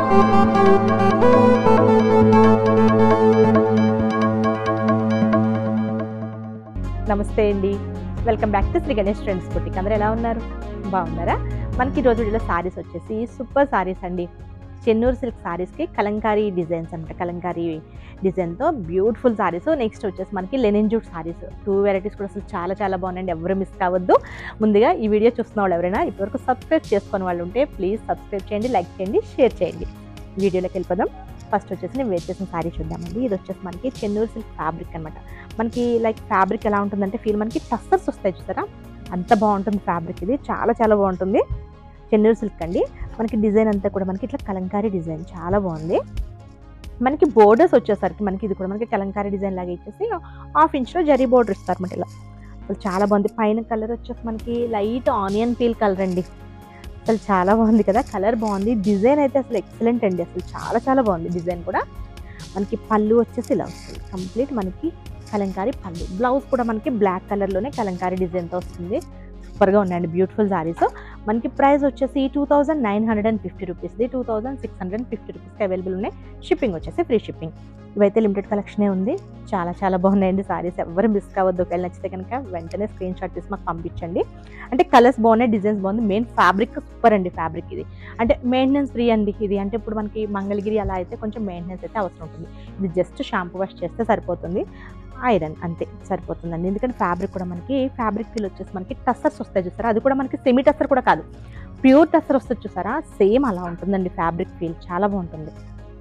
నమస్తే అండి welcome back to Shri Ganesh friends boutique అందరూ ఎలా ఉన్నారు బాగున్నారా మనకి ఈ రోజు వీడియోలో సారీస్ వచ్చేసి సూపర్ సారీస్ అండి చెన్నూరు సిల్క్ సారీస్కి కలంకారీ డిజైన్స్ అనమాట కలంకారీ డిజైన్తో బ్యూటిఫుల్ సారీస్ నెక్స్ట్ వచ్చేసి మనకి linen jute sarees two varieties కూడా అసలు చాలా చాలా బాగున్నాయండి ఎవరు మిస్ కావద్దు ముందుగా ఈ వీడియో చూస్తున్న వాళ్ళు ఎవరైనా ఇప్పటివరకు సబ్స్క్రైబ్ చేసుకున్న వాళ్ళు ఉంటే ప్లీజ్ సబ్స్క్రైబ్ చేయండి లైక్ చేయండి షేర్ చేయండి వీడియోలోకి వెళ్ళిపోదాం ఫస్ట్ వచ్చేసి నేను వేర్ చేసిన సారీ చూద్దామండి ఇది వచ్చేసి మనకి చెన్నూరు సిల్క్ ఫ్యాబ్రిక్ అనమాట మనకి లైక్ ఫ్యాబ్రిక్ ఎలా ఉంటుందంటే ఫీల్ మనకి టస్సర్స్ వస్తాయి చూసారా అంత బాగుంటుంది ఫ్యాబ్రిక్ ఇది చాలా చాలా బాగుంటుంది చెన్నూరు సిల్క్ అండి మనకి డిజైన్ అంతా కూడా మనకి ఇట్లా కలంకారీ డిజైన్ చాలా బాగుంది మనకి బోర్డర్స్ వచ్చేసరికి మనకి ఇది కూడా మనకి కలంకారీ డిజైన్ లాగా ఇచ్చేసి హాఫ్ ఇంచ్లో జరీ బోర్డర్ ఇస్తారు అనమాట ఇలా అసలు చాలా బాగుంది పైన కలర్ వచ్చేసి మనకి లైట్ ఆనియన్ పీల్ కలర్ అండి అసలు చాలా బాగుంది కదా కలర్ బాగుంది డిజైన్ అయితే అసలు ఎక్సలెంట్ అండి అసలు చాలా చాలా బాగుంది డిజైన్ కూడా మనకి పళ్ళు వచ్చేసి ఇలా వస్తుంది కంప్లీట్ మనకి కలంకారీ పళ్ళు బ్లౌజ్ కూడా మనకి బ్లాక్ కలర్లోనే కలంకారీ డిజైన్తో వస్తుంది సూపర్గా ఉన్నాయండి బ్యూటిఫుల్ సారీస్ మనకి ప్రైస్ వచ్చేసి two thousand nine hundred and fifty రూపీస్ది two thousand six hundred and fifty రూపీస్కి అవైలబుల్ ఉన్నాయి షిప్పింగ్ వచ్చేసి ఫ్రీ షిప్పింగ్ ఇవైతే లిమిటెడ్ కలెక్షనే ఉంది చాలా చాలా బాగున్నాయండి సారీస్ ఎవరు మిస్ కావద్దు ఒకవేళ నచ్చితే కనుక వెంటనే స్క్రీన్ షాట్ తీసి మాకు పంపించండి అంటే కలర్స్ బాగున్నాయి డిజైన్స్ బాగుంది మెయిన్ ఫ్యాబ్రిక్ సూపర్ అండి ఫ్యాబ్రిక్ ఇది అంటే మెయింటెనెన్స్ ఫ్రీ అండి ఇది అంటే ఇప్పుడు మనకి మంగళగిరి అలా అయితే కొంచెం మెయింటెనెన్స్ అయితే అవసరం ఉంటుంది ఇది జస్ట్ షాంపూ వాష్ చేస్తే సరిపోతుంది ఐరన్ అంతే సరిపోతుందండి ఎందుకంటే ఫ్యాబ్రిక్ కూడా మనకి ఫ్యాబ్రిక్ ఫీల్ వచ్చేసి మనకి టస్సర్స్ వస్తాయి చూసారా అది కూడా మనకి సెమీ టస్సర్ కూడా కాదు ప్యూర్ టస్సర్ వస్తుంది చూసారా సేమ్ అలా ఉంటుందండి ఫ్యాబ్రిక్ ఫీల్ చాలా బాగుంటుంది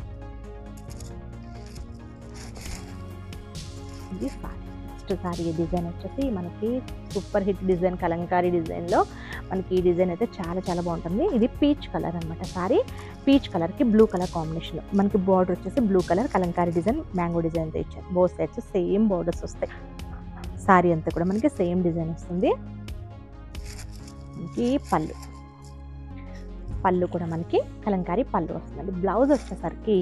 ఇది సారీ నెక్స్ట్ సారీ డిజైన్ వచ్చేసి మనకి సూపర్ హిట్ డిజైన్ కలంకారీ డిజైన్లో మనకి ఈ డిజైన్ అయితే చాలా చాలా బాగుంటుంది ఇది పీచ్ కలర్ అనమాట సారీ పీచ్ కలర్కి బ్లూ కలర్ కాంబినేషన్ మనకి బార్డర్ వచ్చేసి blue colour kalamkari design mango డిజైన్తో ఇచ్చారు బోత్ సైడ్స్ సేమ్ బార్డర్స్ వస్తాయి సారీ అంతా కూడా మనకి సేమ్ డిజైన్ వస్తుంది మనకి పళ్ళు పళ్ళు కూడా మనకి కలంకారీ పళ్ళు వస్తుంది బ్లౌజ్ వచ్చేసరికి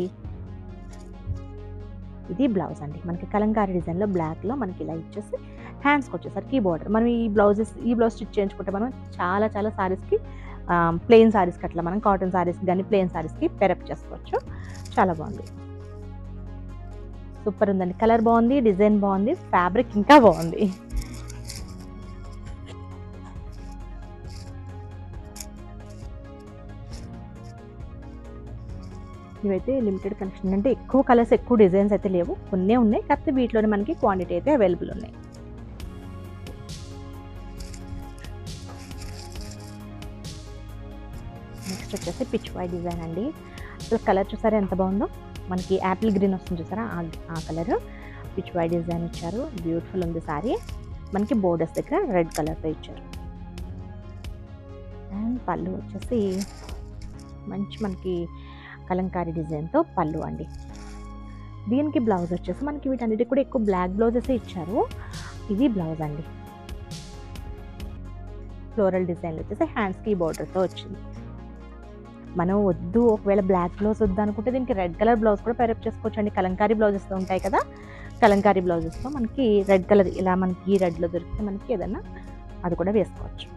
ఇది బ్లౌజ్ అండి మనకి కలంకారీ డిజైన్లో బ్లాక్లో మనకి ఇలా ఇచ్చేసి హ్యాండ్స్కి వచ్చేసరికి ఈ బార్డర్ మనం ఈ బ్లౌజెస్ ఈ బ్లౌజ్ స్టిచ్ చేయించుకుంటే మనం చాలా చాలా సారీస్కి ప్లెయిన్ సారీస్కి అట్లా మనం కాటన్ సారీస్కి కానీ ప్లెయిన్ సారీస్కి పెరప్ చేసుకోవచ్చు చాలా బాగుంది సూపర్ ఉందండి కలర్ బాగుంది డిజైన్ బాగుంది ఫ్యాబ్రిక్ ఇంకా బాగుంది ఇవైతే లిమిటెడ్ కలెక్షన్ అంటే ఎక్కువ కలర్స్ ఎక్కువ డిజైన్స్ అయితే లేవు కొన్నే ఉన్నాయి కాకపోతే వీటిలోనే మనకి క్వాంటిటీ అయితే అవైలబుల్ ఉన్నాయి నెక్స్ట్ వచ్చేసి పిచ్ వై డిజైన్ అండి అసలు కలర్ చూసారా ఎంత బాగుందో మనకి యాపిల్ గ్రీన్ వస్తుంది చూసారా ఆ కలర్ పిచ్ వై డిజైన్ ఇచ్చారు బ్యూటిఫుల్ ఉంది సారీ మనకి బోర్డర్స్ దగ్గర రెడ్ కలర్తో ఇచ్చారు అండ్ పళ్ళు వచ్చేసి మంచి మనకి కలంకారీ డిజైన్తో పళ్ళు అండి దీనికి బ్లౌజ్ వచ్చేసి మనకి వీటన్నిటికి కూడా ఎక్కువ బ్లాక్ బ్లౌజెస్ ఇచ్చారు ఇది బ్లౌజ్ అండి ఫ్లోరల్ డిజైన్లో వచ్చేసి హ్యాండ్స్కి బోర్డర్తో వచ్చింది మనం వద్దు ఒకవేళ బ్లాక్ బ్లౌజ్ వద్దు అనుకుంటే దీనికి రెడ్ కలర్ బ్లౌజ్ కూడా పేరప్ చేసుకోవచ్చు అండి కలంకారీ బ్లౌజెస్తో ఉంటాయి కదా కలంకారీ బ్లౌజెస్తో మనకి రెడ్ కలర్ ఇలా మనకి ఈ రెడ్లో దొరికితే మనకి ఏదన్నా అది కూడా వేసుకోవచ్చు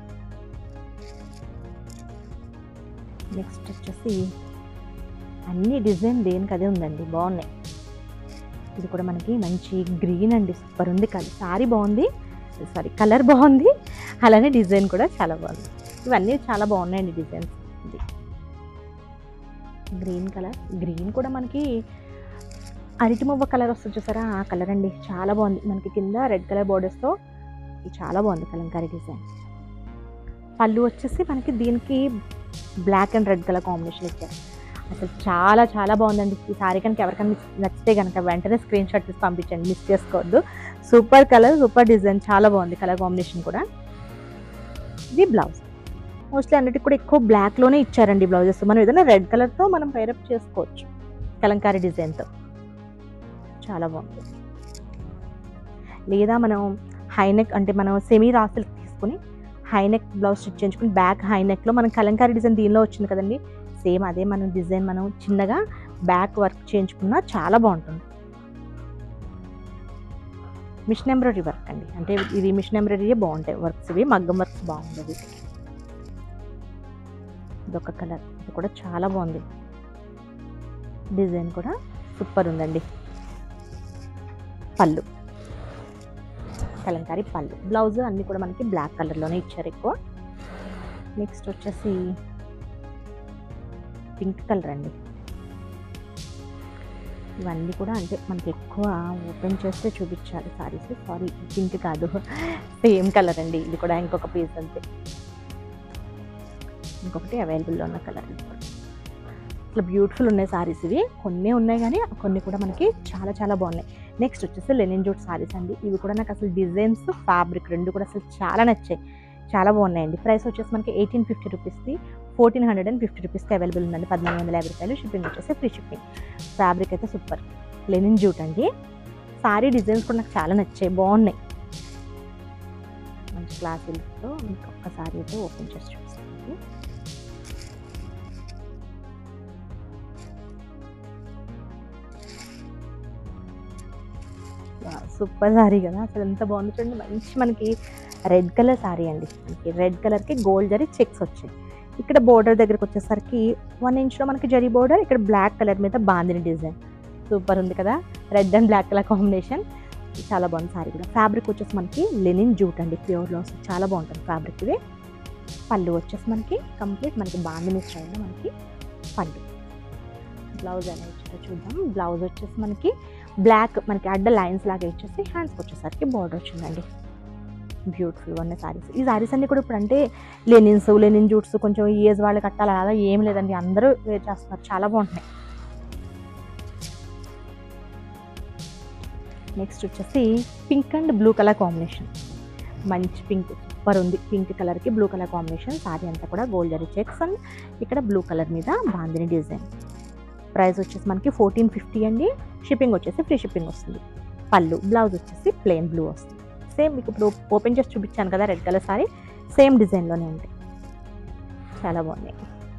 నెక్స్ట్ వచ్చేసి అన్ని డిజైన్ దేనికి అదే ఉందండి బాగున్నాయి ఇది కూడా మనకి మంచి గ్రీన్ అండి సూపర్ ఉంది కలర్ సారీ బాగుంది సారీ కలర్ బాగుంది అలానే డిజైన్ కూడా చాలా బాగుంది ఇవన్నీ చాలా బాగున్నాయండి డిజైన్స్ ఇది గ్రీన్ కలర్ గ్రీన్ కూడా మనకి అరటి మువ్వ కలర్ వస్తుంది చూసారా ఆ కలర్ అండి చాలా బాగుంది మనకి కింద రెడ్ కలర్ బోర్డర్స్తో ఇది చాలా బాగుంది కలంకారీ డిజైన్ పళ్ళు వచ్చేసి మనకి దీనికి black and red colour combination ఇచ్చారు అసలు చాలా చాలా బాగుందండి ఈ సారీ కనుక ఎవరికైనా నచ్చితే కనుక వెంటనే స్క్రీన్ షాట్ తీసి పంపించండి మిస్ చేసుకోవద్దు సూపర్ కలర్ సూపర్ డిజైన్ చాలా బాగుంది కలర్ కాంబినేషన్ కూడా ఇది బ్లౌజ్ మోస్ట్లీ అన్నిటికి కూడా ఎక్కువ బ్లాక్లోనే ఇచ్చారండి బ్లౌజెస్ మనం ఏదైనా రెడ్ కలర్తో మనం పైరప్ చేసుకోవచ్చు కలంకారీ డిజైన్తో చాలా బాగుంది లేదా మనం హైనెక్ అంటే మనం సెమీ రాసులు తీసుకుని హైనెక్ బ్లౌజ్ స్టిచ్ చేయించుకుని బ్యాక్ హైనెక్లో మనం కలంకారీ డిజైన్ దీనిలో వచ్చింది కదండి సేమ్ అదే మనం డిజైన్ మనం చిన్నగా బ్యాక్ వర్క్ చేయించుకున్నా చాలా బాగుంటుంది మిషన్ ఎంబ్రాయిడరీ వర్క్ అండి అంటే ఇది మిషన్ ఎంబ్రాయిడరీ బాగుంటాయి వర్క్స్ ఇవి మగ్గం వర్క్స్ బాగుండదు ఇదొక కలర్ ఇది కూడా చాలా బాగుంది డిజైన్ కూడా సూపర్ ఉందండి పళ్ళు కలంకారీ పళ్ళు బ్లౌజ్ అన్నీ కూడా మనకి బ్లాక్ కలర్లోనే ఇచ్చారు ఎక్కువ నెక్స్ట్ వచ్చేసి పింక్ కలర్ అండి ఇవన్నీ కూడా అంటే మనకి ఎక్కువ ఓపెన్ చేస్తే చూపించాలి సారీస్ సారీ పింక్ కాదు సేమ్ కలర్ అండి ఇది కూడా ఇంకొక పీస్ అంతే ఇంకొకటి అవైలబుల్లో ఉన్న కలర్ ఇది కూడా ఇట్లా బ్యూటిఫుల్ ఉన్నాయి సారీస్ ఇవి కొన్ని ఉన్నాయి కానీ కొన్ని కూడా మనకి చాలా చాలా బాగున్నాయి నెక్స్ట్ వచ్చేసి లెనిన్ జూట్ సారీస్ అండి ఇవి కూడా నాకు అసలు డిజైన్స్ ఫ్యాబ్రిక్ రెండు కూడా అసలు చాలా నచ్చాయి చాలా బాగున్నాయండి ప్రైస్ వచ్చేసి మనకి ఎయిటీన్ ఫిఫ్టీ రూపీస్ది ఫోర్టీన్ హండ్రెడ్ అండ్ ఫిఫ్టీ రూపీస్కి అవైలబుల్ ఉందండి పద్నాలుగు వందల యాభై రూపాయలు షిప్పింగ్ వచ్చేసి ఫ్రీ షిప్పింగ్ ఫ్యాబ్రిక్ అయితే సూపర్ లెనిన్ జూట్ అండి సారీ డిజైన్స్ కూడా నాకు చాలా నచ్చాయి బాగున్నాయి మంచి క్లాసులతో ఇంకొక సారీ అయితే ఓపెన్ చేసి చూపిస్తాను సూపర్ సారీ కదా అసలు ఎంత బాగుంది చూడండి మంచి మనకి రెడ్ కలర్ సారీ అండి మనకి రెడ్ కలర్కి గోల్డ్ జరీ చెక్స్ వచ్చాయి ఇక్కడ బోర్డర్ దగ్గరికి వచ్చేసరికి వన్ ఇంచ్లో మనకి జరీ బోర్డర్ ఇక్కడ బ్లాక్ కలర్ మీద బాందిని డిజైన్ సూపర్ ఉంది కదా red and black colour combination చాలా బాగుంది సారీ కూడా ఫ్యాబ్రిక్ వచ్చేసి మనకి లెనిన్ జూట్ అండి ప్యూర్ లాస్ చాలా బాగుంటుంది ఫ్యాబ్రిక్ ఇది పళ్ళు వచ్చేసి మనకి కంప్లీట్ మనకి బాందిని స్టైల్లో మనకి పళ్ళు బ్లౌజ్ ఎలా ఇచ్చారో చూద్దాం బ్లౌజ్ వచ్చేసి మనకి బ్లాక్ మనకి అడ్డ లైన్స్ లాగా ఇచ్చేసి హ్యాండ్స్కి వచ్చేసరికి బార్డర్ వచ్చిందండి బ్యూటిఫుల్గా ఉన్న సారీస్ ఈ సారీస్ అన్ని కూడా ఇప్పుడు అంటే లెనిన్స్ లెనిన్ జూట్స్ కొంచెం ఈ ఏజ్ వాళ్ళు కట్టాలి అలా ఏం లేదండి అందరూ వేర్ చేస్తున్నారు చాలా బాగుంటున్నాయి నెక్స్ట్ వచ్చేసి pink and blue colour combination మంచి పింక్ సూపర్ ఉంది పింక్ కలర్కి బ్లూ కలర్ కాంబినేషన్ సారీ అంతా కూడా గోల్డ్ జరీ చెక్స్ అండ్ ఇక్కడ బ్లూ కలర్ మీద బాందిని డిజైన్ ప్రైస్ వచ్చేసి మనకి ఫోర్టీన్ ఫిఫ్టీ అండి షిప్పింగ్ వచ్చేసి ఫ్రీ షిప్పింగ్ వస్తుంది పళ్ళు బ్లౌజ్ వచ్చేసి ప్లెయిన్ బ్లూ వస్తుంది సేమ్ మీకు ఇప్పుడు ఓపెన్ చేసి చూపించాను కదా రెడ్ కలర్ సారీ సేమ్ డిజైన్లోనే ఉంటాయి చాలా బాగున్నాయి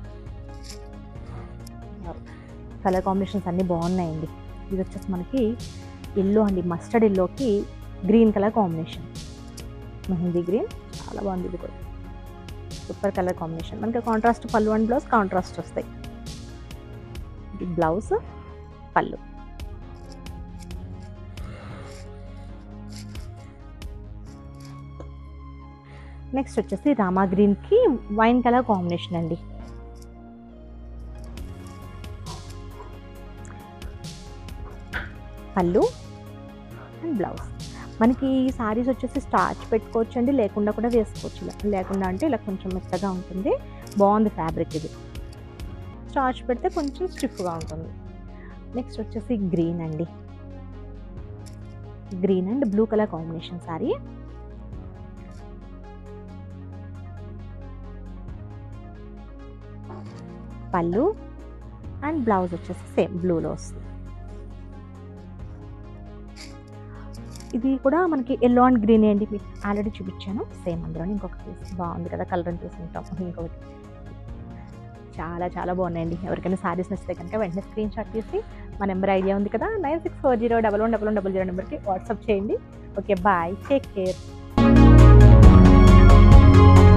కలర్ కాంబినేషన్స్ అన్నీ బాగున్నాయండి ఇది వచ్చేసి మనకి ఎల్లో అండి మస్టర్డ్ ఎల్లోకి green colour combination mehndi green చాలా బాగుంది ఇది కూడా సూపర్ కలర్ కాంబినేషన్ మనకి contrast pallu and blouse contrast వస్తాయి ఇది బ్లౌజ్ పళ్ళు నెక్స్ట్ వచ్చేసి రామా గ్రీన్కి వైన్ కలర్ కాంబినేషన్ అండి పళ్ళు అండ్ బ్లౌజ్ మనకి ఈ సారీస్ వచ్చేసి స్టార్చ్ పెట్టుకోవచ్చు అండి లేకుండా కూడా వేసుకోవచ్చు ఇలా లేకుండా అంటే ఇలా కొంచెం మెత్తగా ఉంటుంది బాగుంది ఫ్యాబ్రిక్ ఇది స్టార్చ్ పెడితే కొంచెం స్టిఫ్గా ఉంటుంది నెక్స్ట్ వచ్చేసి గ్రీన్ అండి green and blue colour combination sari pallu and blouse వచ్చేసి సేమ్ బ్లూలో వస్తుంది ఇది కూడా మనకి ఎల్లో అండ్ గ్రీన్ అండి మీకు ఆల్రెడీ చూపించాను సేమ్ అందులో ఇంకొక పీస్ బాగుంది కదా కలర్ అని తీసుకుంటాం ఇంకొకటి చాలా చాలా బాగున్నాయండి ఎవరికైనా సారీస్ నచ్చితే కనుక వెంటనే స్క్రీన్ షాట్ తీసి మా నెంబర్ ఐడియా ఉంది కదా nine six four zero double one double one double zero నెంబర్కి వాట్సాప్ చేయండి ఓకే బాయ్ టేక్ కేర్